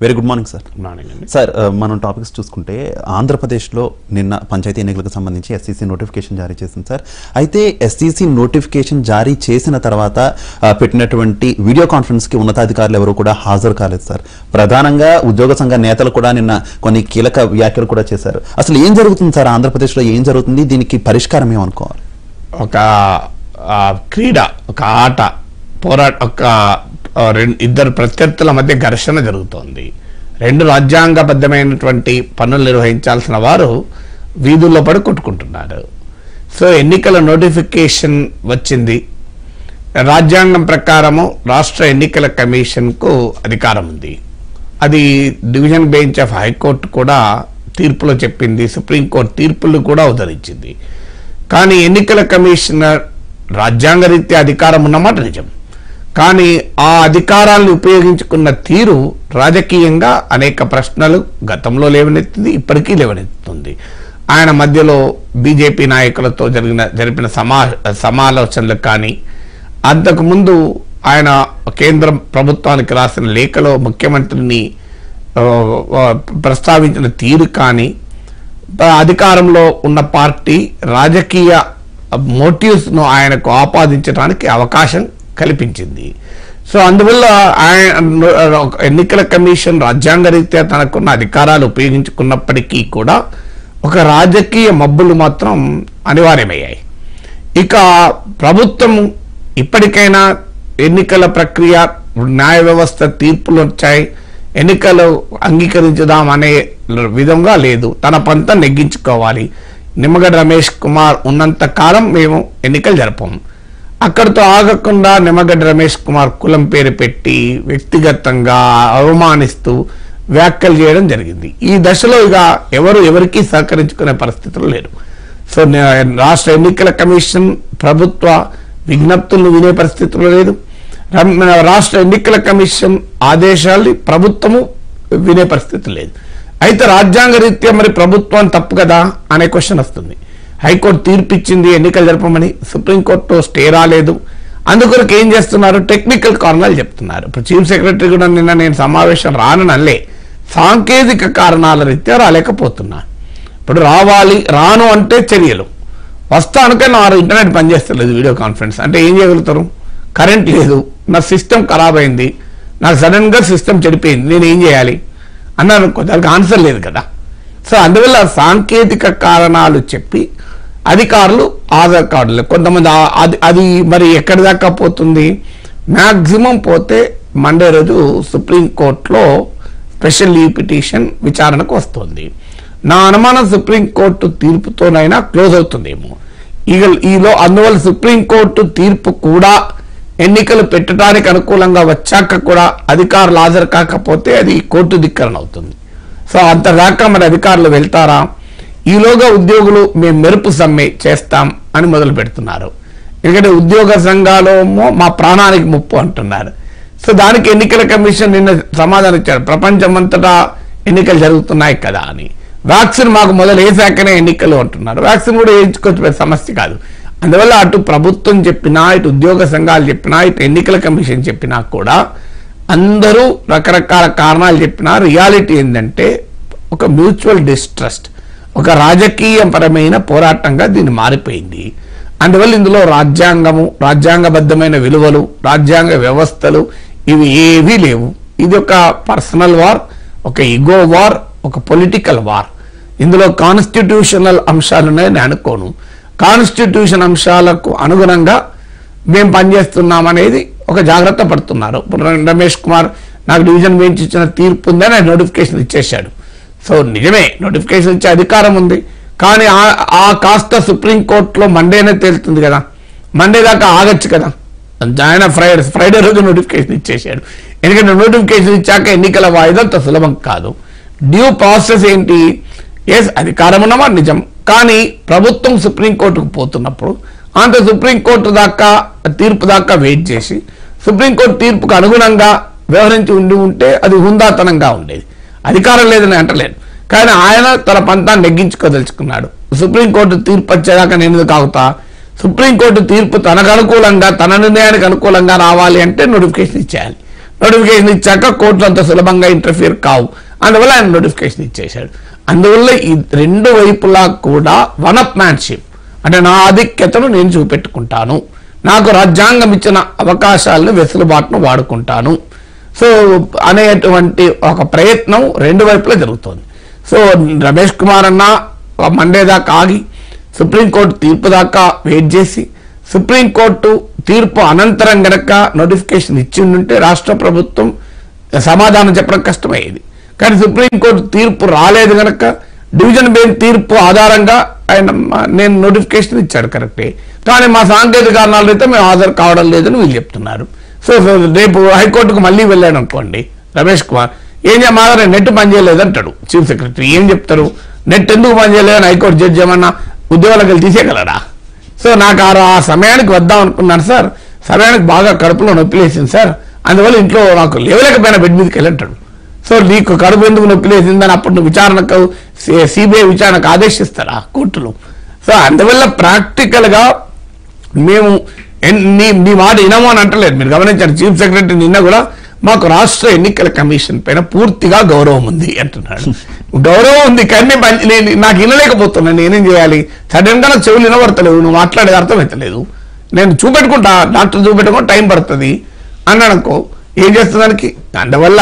very good morning sir morning అండి sir ఆ, మనం టాపిక్స్ చూసుకుంటే ఆంధ్రప్రదేశ్లో నిన్న పంచాయతీ ఎన్నికలకు సంబంధించి ఎస్సీసీ నోటిఫికేషన్ జారీ చేసింది సార్ అయితే ఎస్సీసీ నోటిఫికేషన్ జారీ చేసిన తర్వాత ఆ, పెట్టినటువంటి వీడియో కాన్ఫరెన్స్కి ఉన్నతాధికారులు ఎవరు కూడా హాజరు కాలేదు సార్ ప్రధానంగా ఉద్యోగ సంఘ నేతలు కూడా నిన్న కొన్ని కీలక వ్యాఖ్యలు కూడా చేశారు అసలు ఏం జరుగుతుంది సార్ ఆంధ్రప్రదేశ్లో ఏం జరుగుతుంది దీనికి పరిష్కారం ఏమనుకోవాలి ఒక ఆ, క్రీడ ఒక ఆట పోరాట ఒక ఆ, రెండు ఇద్దరు ప్రత్యర్థుల మధ్య ఘర్షణ జరుగుతోంది రెండు రాజ్యాంగబద్ధమైనటువంటి పనులు నిర్వహించాల్సిన వారు వీధుల్లో పడి కొట్టుకుంటున్నారు సో ఎన్నికల నోటిఫికేషన్ వచ్చింది రాజ్యాంగం ప్రకారము రాష్ట్ర ఎన్నికల కమిషన్కు అధికారం ఉంది అది డివిజన్ బెంచ్ ఆఫ్ హైకోర్టు కూడా తీర్పులో చెప్పింది సుప్రీంకోర్టు తీర్పులు కూడా ఉదరించింది కానీ ఎన్నికల కమిషనర్ రాజ్యాంగ రీత్యా అధికారం ఉన్నమాట నిజం కానీ ఆ అధికారాలను ఉపయోగించుకున్న తీరు రాజకీయంగా అనేక ప్రశ్నలు గతంలో లేవనెత్తింది ఇప్పటికీ లేవనెత్తుతుంది ఆయన మధ్యలో బీజేపీ నాయకులతో జరిగిన జరిపిన సమా సమాలోచనలు కానీ అంతకుముందు ఆయన కేంద్ర ప్రభుత్వానికి రాసిన లేఖలో ముఖ్యమంత్రిని ఆ, ఆ, ప్రస్తావించిన తీరు కానీ ఆ, అధికారంలో ఉన్న పార్టీ రాజకీయ మోటివ్స్ ను ఆయనకు ఆపాదించడానికి అవకాశం కల్పించింది సో అందువల్ల ఆయన ఒక ఎన్నికల కమిషన్ రాజ్యాంగ రీత్యా తనకున్న అధికారాలు ఉపయోగించుకున్నప్పటికీ కూడా ఒక రాజకీయ మబ్బులు మాత్రం అనివార్యమయ్యాయి ఇక ప్రభుత్వం ఇప్పటికైనా ఎన్నికల ప్రక్రియ న్యాయ వ్యవస్థ తీర్పులు వచ్చాయి ఎన్నికలు అంగీకరించుదాం అనే విధంగా లేదు తన పంత నెగ్గించుకోవాలి నిమ్మగడ్డ రమేష్ కుమార్ ఉన్నంత కాలం మేము ఎన్నికలు జరపము అక్కడితో ఆగకుండా నిమ్మగడ్డ రమేష్ కుమార్ కులం పేరు పెట్టి వ్యక్తిగతంగా అవమానిస్తూ వ్యాఖ్యలు చేయడం జరిగింది ఈ దశలో ఇక ఎవరు ఎవరికీ సహకరించుకునే పరిస్థితులు లేరు సో నే- రాష్ట్ర ఎన్నికల కమిషన్ ప్రభుత్వ విజ్ఞప్తులను వినే పరిస్థితులు లేదు రం- రాష్ట్ర ఎన్నికల కమిషన్ ఆదేశాల్ని ప్రభుత్వము వినే పరిస్థితి లేదు అయితే రాజ్యాంగ రీత్యా మరి ప్రభుత్వం తప్పు కదా అనే క్వశ్చన్ వస్తుంది హైకోర్టు తీర్పు ఇచ్చింది ఎన్నికలు జరపమని సుప్రీంకోర్టు స్టే రాలేదు అందుకొరకు ఏం చేస్తున్నారు టెక్నికల్ కారణాలు చెప్తున్నారు ఇప్పుడు చీఫ్ సెక్రటరీ కూడా నిన్న నేను సమావేశం రానని అనలే సాంకేతిక కారణాల రీత్యా రాలేకపోతున్నా ఇప్పుడు రావాలి రాను అంటే చర్యలు వస్తానుకే నా ఇంటర్నెట్ పనిచేస్తలేదు వీడియో కాన్ఫరెన్స్ అంటే ఏం చేయగలుగుతారు కరెంట్ లేదు నా సిస్టమ్ ఖరాబ్ అయింది నాకు సడన్ గా సిస్టమ్ చెడిపోయింది నేను ఏం చేయాలి అన్నాను అనుకో దానికి ఆన్సర్ లేదు కదా సో అందువల్ల సాంకేతిక కారణాలు చెప్పి అధికారులు ఆధార్ కార్డులు కొంతమంది ఆ- అది అది మరి ఎక్కడి దాకా పోతుంది మ్యాక్సిమం పోతే మండే రోజు సుప్రీంకోర్టులో స్పెషల్ లీవ్ పిటిషన్ విచారణకు వస్తుంది నా అనుమానం సుప్రీంకోర్టు తీర్పుతోనైనా క్లోజ్ అవుతుందేమో ఇక ఈలో అందువల్ల సుప్రీంకోర్టు తీర్పు కూడా ఎన్నికలు పెట్టడానికి అనుకూలంగా వచ్చాక కూడా అధికారులు హాజరు కాకపోతే అది కోర్టు ధిక్కరణ అవుతుంది సో అంత దాకా మరి అధికారులు వెళ్తారా ఈలోగా ఉద్యోగులు మేము మెరుపు సమ్మె చేస్తాం అని మొదలు పెడుతున్నారు ఎందుకంటే ఉద్యోగ సంఘాలేమో మా ప్రాణానికి ముప్పు అంటున్నారు సో దానికి ఎన్నికల కమిషన్ నిన్న సమాధానం ఇచ్చారు ప్రపంచమంతటా ఎన్నికలు జరుగుతున్నాయి కదా అని వ్యాక్సిన్ మాకు మొదలు వేసాకనే ఎన్నికలు అంటున్నారు వ్యాక్సిన్ కూడా వేయించుకోవచ్చు పెద్ద సమస్య కాదు అందువల్ల అటు ప్రభుత్వం చెప్పినా ఇటు ఉద్యోగ సంఘాలు చెప్పినా ఇటు ఎన్నికల కమిషన్ చెప్పినా కూడా అందరూ రకరకాల కారణాలు చెప్పినా రియాలిటీ ఏంటంటే ఒక మ్యూచువల్ డిస్ట్రస్ట్ ఒక రాజకీయపరమైన పోరాటంగా దీన్ని మారిపోయింది అందువల్ల ఇందులో రాజ్యాంగము రాజ్యాంగబద్ధమైన విలువలు రాజ్యాంగ వ్యవస్థలు ఇవి ఏవీ లేవు ఇది ఒక పర్సనల్ వార్ ఒక ఇగో వార్ ఒక పొలిటికల్ వార్ ఇందులో కాన్స్టిట్యూషనల్ అంశాలు ఉన్నాయని నేను అనుకోను కాన్స్టిట్యూషన్ అంశాలకు అనుగుణంగా మేము పనిచేస్తున్నాం అనేది ఒక జాగ్రత్త పడుతున్నారు ఇప్పుడు రమేష్ కుమార్ నాకు డివిజన్ బెంచ్ ఇచ్చిన తీర్పు ఉందని ఆయన నోటిఫికేషన్ ఇచ్చేశాడు సో నిజమే నోటిఫికేషన్ ఇచ్చే అధికారం ఉంది కానీ ఆ- ఆ కాస్త సుప్రీంకోర్టులో మండేనే తేలుతుంది కదా మండే దాకా ఆగచ్చు కదా ఆయన ఫ్రైడే ఫ్రైడే రోజు నోటిఫికేషన్ ఇచ్చేసాడు ఎందుకంటే నోటిఫికేషన్ ఇచ్చాక ఎన్నికల వాయిదా అంత సులభం కాదు డ్యూ ప్రాసెస్ ఏంటి ఎస్ అధికారం ఉన్నమా నిజం కానీ ప్రభుత్వం సుప్రీంకోర్టుకు పోతున్నప్పుడు అంత సుప్రీంకోర్టు దాకా తీర్పు దాకా వెయిట్ చేసి సుప్రీంకోర్టు తీర్పుకు అనుగుణంగా వ్యవహరించి ఉండి ఉంటే అది హుందాతనంగా ఉండేది అధికారం లేదని అంటలేదు కానీ ఆయన తన పంతాన్ని నెగ్గించుకోదలుచుకున్నాడు సుప్రీంకోర్టు తీర్పు వచ్చేదాకా నేను ఎందుకు ఆగుతా సుప్రీంకోర్టు తీర్పు తనకు అనుకూలంగా తన నిర్ణయానికి అనుకూలంగా రావాలి అంటే నోటిఫికేషన్ ఇచ్చేయాలి నోటిఫికేషన్ ఇచ్చాక కోర్టులు అంత సులభంగా ఇంటర్ఫియర్ కావు అందువల్ల ఆయన నోటిఫికేషన్ ఇచ్చేశాడు అందువల్ల ఈ రెండు వైపులా కూడా వన్ అప్ మ్యాన్షిప్ అంటే నా ఆధిక్యతను నేను చూపెట్టుకుంటాను నాకు రాజ్యాంగం ఇచ్చిన అవకాశాలను వెసులుబాటును వాడుకుంటాను సో అనేటువంటి ఒక ప్రయత్నం రెండు వైపులా జరుగుతోంది సో రమేష్ కుమార్ అన్న మండే దాకా ఆగి సుప్రీంకోర్టు తీర్పు దాకా వెయిట్ చేసి సుప్రీంకోర్టు తీర్పు అనంతరం గనక నోటిఫికేషన్ ఇచ్చి ఉంటే రాష్ట్ర ప్రభుత్వం సమాధానం చెప్పడం కష్టమయ్యేది కానీ సుప్రీంకోర్టు తీర్పు రాలేదు గనక డివిజన్ బెంచ్ తీర్పు ఆధారంగా ఆయన మ- నేను నోటిఫికేషన్ ఇచ్చాడు కరెక్టే కానీ మా సాంకేతిక కారణాల అయితే మేము హాజరు కావడం లేదని వీళ్ళు చెప్తున్నారు సో సో రేపు హైకోర్టుకు మళ్ళీ వెళ్ళాడు అనుకోండి రమేష్ కుమార్ ఏం చేయమాదరే నెట్ పనిచేయలేదు అంటాడు చీఫ్ సెక్రటరీ ఏం చెప్తారు నెట్ ఎందుకు పనిచేయలేదని హైకోర్టు జడ్జి ఏమన్నా ఉద్యోగాలకు వెళ్ళి తీసేయగలరా సో నాకు ఆ ఆ సమయానికి వద్దాం అనుకున్నాను సార్ సమయానికి బాగా కడుపులో నొప్పి లేసింది సార్ అందువల్ల ఇంట్లో నాకు లేవలేకపోయినా బెడ్ మీదకి వెళ్ళంటాడు సో నీకు కడుపు ఎందుకు నొప్పి లేసిందని అప్పుడు నువ్వు విచారణకు సిబిఐ విచారణకు ఆదేశిస్తారా కోర్టులు సో అందువల్ల ప్రాక్టికల్ గా మేము ఎన్- నీ నీ మాట వినము అని అంటలేదు మీరు గమనించారు చీఫ్ సెక్రటరీ నిన్న కూడా మాకు రాష్ట్ర ఎన్నికల కమిషన్ పైన పూర్తిగా గౌరవం ఉంది అంటున్నాడు గౌరవం ఉంది కానీ నేను పని- నేను నాకు వినలేకపోతున్నాను నేనేం చేయాలి సడన్ గా నాకు చెవులు వినబడతలేవు నువ్వు మాట్లాడేది అర్థమవుతలేదు నేను చూపెట్టుకుంటా డాక్టర్ చూపెట్టుకుంటా టైం పడుతుంది అన్నాడు అనుకో ఏం చేస్తుందానికి అందువల్ల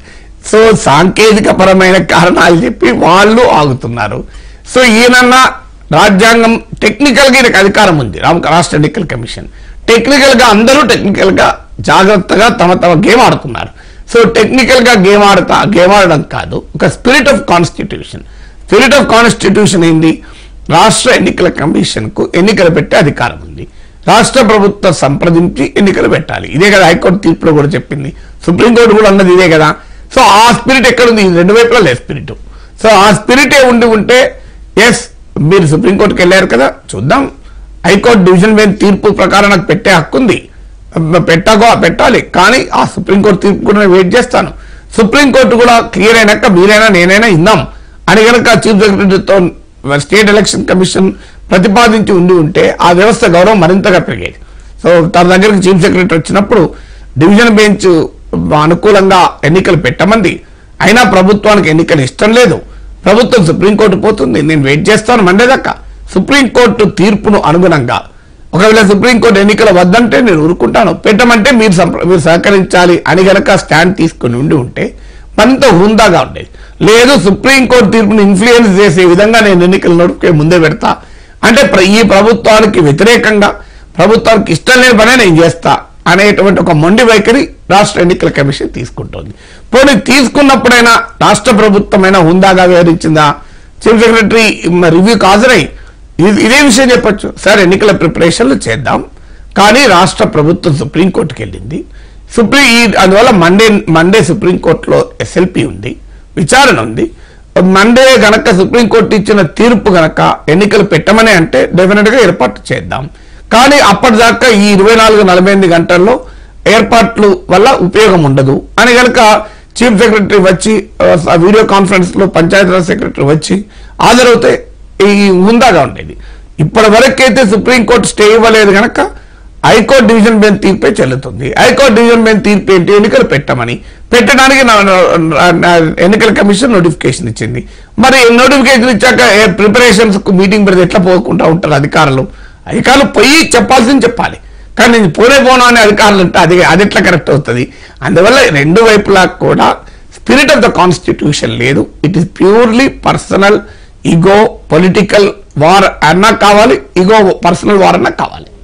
సో సాంకేతిక పరమైన కారణాలు చెప్పి వాళ్ళు ఆగుతున్నారు సో ఈయనన్నా రాజ్యాంగం టెక్నికల్ గా ఈయనకు అధికారం ఉంది రామ- రాష్ట్ర ఎన్నికల కమిషన్ టెక్నికల్ గా అందరూ టెక్నికల్ గా జాగ్రత్తగా తమ తమ గేమ్ ఆడుతున్నారు సో టెక్నికల్ గా గేమ్ ఆడతా గేమ్ ఆడడం కాదు ఒక spirit of constitution spirit of constitution ఏంది రాష్ట్ర ఎన్నికల కమిషన్ కు ఎన్నికలు పెట్టే అధికారం ఉంది రాష్ట్ర ప్రభుత్వం సంప్రదించి ఎన్నికలు పెట్టాలి ఇదే కదా హైకోర్టు తీర్పులో కూడా చెప్పింది సుప్రీంకోర్టు కూడా అన్నది ఇదే కదా సో ఆ స్పిరిట్ ఎక్కడుంది ఈ రెండు వైపులా లేదు స్పిరిట్ సో ఆ స్పిరిటే ఉండి ఉంటే ఎస్ మీరు సుప్రీంకోర్టుకి వెళ్ళారు కదా చూద్దాం హైకోర్టు డివిజన్ బెంచ్ తీర్పు ప్రకారం నాకు పెట్టే హక్కు ఉంది పెట్టగో పెట్టాలి కానీ ఆ సుప్రీంకోర్టు తీర్పు కూడా నేను వెయిట్ చేస్తాను సుప్రీంకోర్టు కూడా క్లియర్ అయినాక మీరైనా నేనైనా ఇందాం అని కనుక చీఫ్ సెక్రటరీతో స్టేట్ ఎలక్షన్ కమిషన్ ప్రతిపాదించి ఉండి ఉంటే ఆ వ్యవస్థ గౌరవం మరింతగా పెరిగేది సో తన దగ్గరికి చీఫ్ సెక్రటరీ వచ్చినప్పుడు డివిజన్ బెంచ్ అనుకూలంగా ఎన్నికలు పెట్టమంది అయినా ప్రభుత్వానికి ఎన్నికలు ఇష్టం లేదు ప్రభుత్వం సుప్రీంకోర్టు పోతుంది నేను వెయిట్ చేస్తాను మండే దాకా సుప్రీంకోర్టు తీర్పును అనుగుణంగా ఒకవేళ సుప్రీంకోర్టు ఎన్నికలు వద్దంటే నేను ఊరుకుంటాను పెట్టమంటే మీరు సంప్ర- మీరు సహకరించాలి అని గనక స్టాండ్ తీసుకుని ఉండి ఉంటే మరింత హుందాగా ఉండేది లేదు సుప్రీంకోర్టు తీర్పును ఇన్ఫ్లుయెన్స్ చేసే విధంగా నేను ఎన్నికల నోటిఫికేషన్ ముందే పెడతా అంటే ప్ర- ఈ ప్రభుత్వానికి వ్యతిరేకంగా ప్రభుత్వానికి ఇష్టం లేని పనే నేను చేస్తా అనేటువంటి ఒక మొండి వైఖరి రాష్ట్ర ఎన్నికల కమిషన్ తీసుకుంటోంది పోనీ తీసుకున్నప్పుడైనా రాష్ట్ర ప్రభుత్వమైనా హుందాగా వ్యవహరించిందా చీఫ్ సెక్రటరీ రివ్యూకి హాజరై ఇది- ఇదే విషయం చెప్పొచ్చు సార్ ఎన్నికల ప్రిపరేషన్లు చేద్దాం కానీ రాష్ట్ర ప్రభుత్వం సుప్రీంకోర్టుకి వెళ్ళింది సుప్రీం ఈ అందువల్ల మండే మండే సుప్రీంకోర్టులో ఎస్ఎల్పి ఉంది విచారణ ఉంది మండే గనక సుప్రీంకోర్టు ఇచ్చిన తీర్పు గనక ఎన్నికలు పెట్టమని అంటే డెఫినెట్ గా ఏర్పాటు చేద్దాం కానీ అప్పటిదాకా ఈ ఇరవై నాలుగు నలభై ఎనిమిది గంటల్లో ఏర్పాట్లు వల్ల ఉపయోగం ఉండదు అని గనక చీఫ్ సెక్రటరీ వచ్చి ఆ, వీడియో కాన్ఫరెన్స్ లో పంచాయతీరాజ్ సెక్రటరీ వచ్చి హాజరవుతే ఈ హుందాగా ఉండేది ఇప్పటి వరకైతే సుప్రీంకోర్టు స్టే ఇవ్వలేదు గనక హైకోర్టు డివిజన్ బెంచ్ తీర్పే చెల్లుతుంది హైకోర్టు డివిజన్ బెంచ్ తీర్పు ఏంటి ఎన్నికలు పెట్టమని పెట్టడానికి నా- నా- నా ఎన్నికల కమిషన్ నోటిఫికేషన్ ఇచ్చింది మరి నోటిఫికేషన్ ఇచ్చాక ప్రిపరేషన్స్ కు మీటింగ్ పెడితే ఎట్లా పోకుండా ఉంటారు అధికారులు అధికారులు పోయి చెప్పాల్సింది చెప్పాలి కానీ నేను పోనే పోను అనే అధికారులు అంటే అది అది ఎట్లా కరెక్ట్ అవుతుంది అందువల్ల రెండు వైపులా కూడా స్పిరిట్ ఆఫ్ ద కాన్స్టిట్యూషన్ లేదు it is purely personal ego political war అన్నా కావాలి ఈగో పర్సనల్ వార్ అన్నా కావాలి